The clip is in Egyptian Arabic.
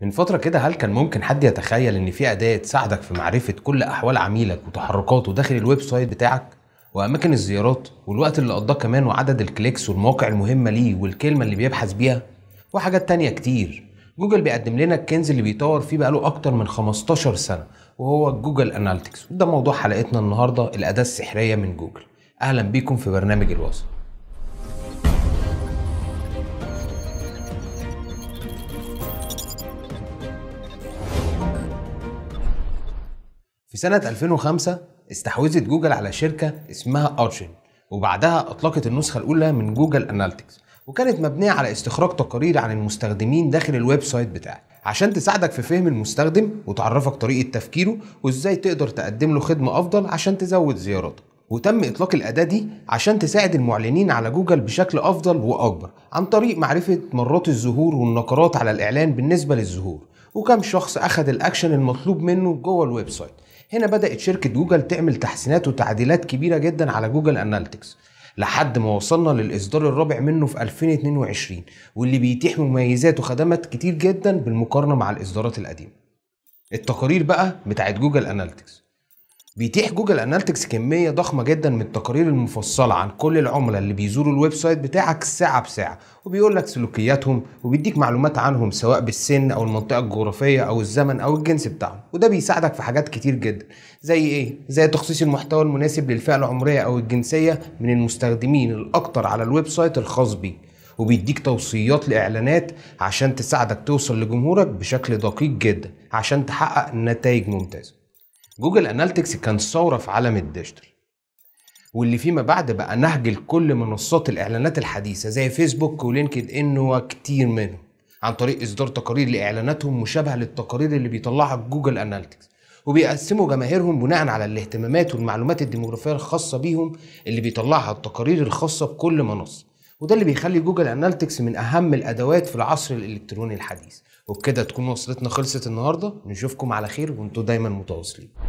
من فترة كده هل كان ممكن حد يتخيل إن في أداة تساعدك في معرفة كل أحوال عميلك وتحركاته داخل الويب سايت بتاعك؟ وأماكن الزيارات والوقت اللي قضاه كمان وعدد الكليكس والمواقع المهمة ليه والكلمة اللي بيبحث بيها وحاجات تانية كتير جوجل بيقدم لنا الكنز اللي بيطور فيه بقاله أكتر من 15 سنة وهو جوجل أناليتكس وده موضوع حلقتنا النهاردة الأداة السحرية من جوجل أهلا بيكم في برنامج الوصل في سنة 2005 استحوذت جوجل على شركة اسمها أوتشن وبعدها أطلقت النسخة الأولى من جوجل أناليتكس وكانت مبنية على استخراج تقارير عن المستخدمين داخل الويب سايت بتاعك عشان تساعدك في فهم المستخدم وتعرفك طريقة تفكيره وازاي تقدر تقدم له خدمة أفضل عشان تزود زياراتك وتم إطلاق الأداة دي عشان تساعد المعلنين على جوجل بشكل أفضل وأكبر عن طريق معرفة مرات الظهور والنقرات على الإعلان بالنسبة للظهور وكم شخص أخذ الأكشن المطلوب منه جوه الويب سايت هنا بدأت شركة جوجل تعمل تحسينات وتعديلات كبيرة جدا على جوجل أناليتكس لحد ما وصلنا للإصدار الرابع منه في 2022 واللي بيتيح مميزات وخدمات كتير جدا بالمقارنة مع الإصدارات القديمة التقارير بقى بتاعت جوجل أناليتكس بيتيح جوجل اناليتكس كميه ضخمه جدا من التقارير المفصله عن كل العملاء اللي بيزوروا الويب سايت بتاعك ساعه بساعه وبيقول لك سلوكياتهم وبيديك معلومات عنهم سواء بالسن او المنطقه الجغرافيه او الزمن او الجنس بتاعهم وده بيساعدك في حاجات كتير جدا زي ايه زي تخصيص المحتوى المناسب للفئه العمريه او الجنسيه من المستخدمين الاكتر على الويب سايت الخاص بيك وبيديك توصيات لاعلانات عشان تساعدك توصل لجمهورك بشكل دقيق جدا عشان تحقق نتائج ممتازه جوجل اناليتكس كان ثوره في عالم الديجيتال واللي فيما بعد بقى نهج لكل منصات الاعلانات الحديثه زي فيسبوك ولينكد ان وكتير منهم عن طريق اصدار تقارير لاعلاناتهم مشابهه للتقارير اللي بيطلعها جوجل اناليتكس وبيقسموا جماهيرهم بناء على الاهتمامات والمعلومات الديموغرافيه الخاصه بيهم اللي بيطلعها التقارير الخاصه بكل منصه وده اللي بيخلي جوجل اناليتكس من اهم الادوات في العصر الالكتروني الحديث وبكده تكون وصلتنا خلصت النهارده نشوفكم على خير وانتوا دايما متواصلين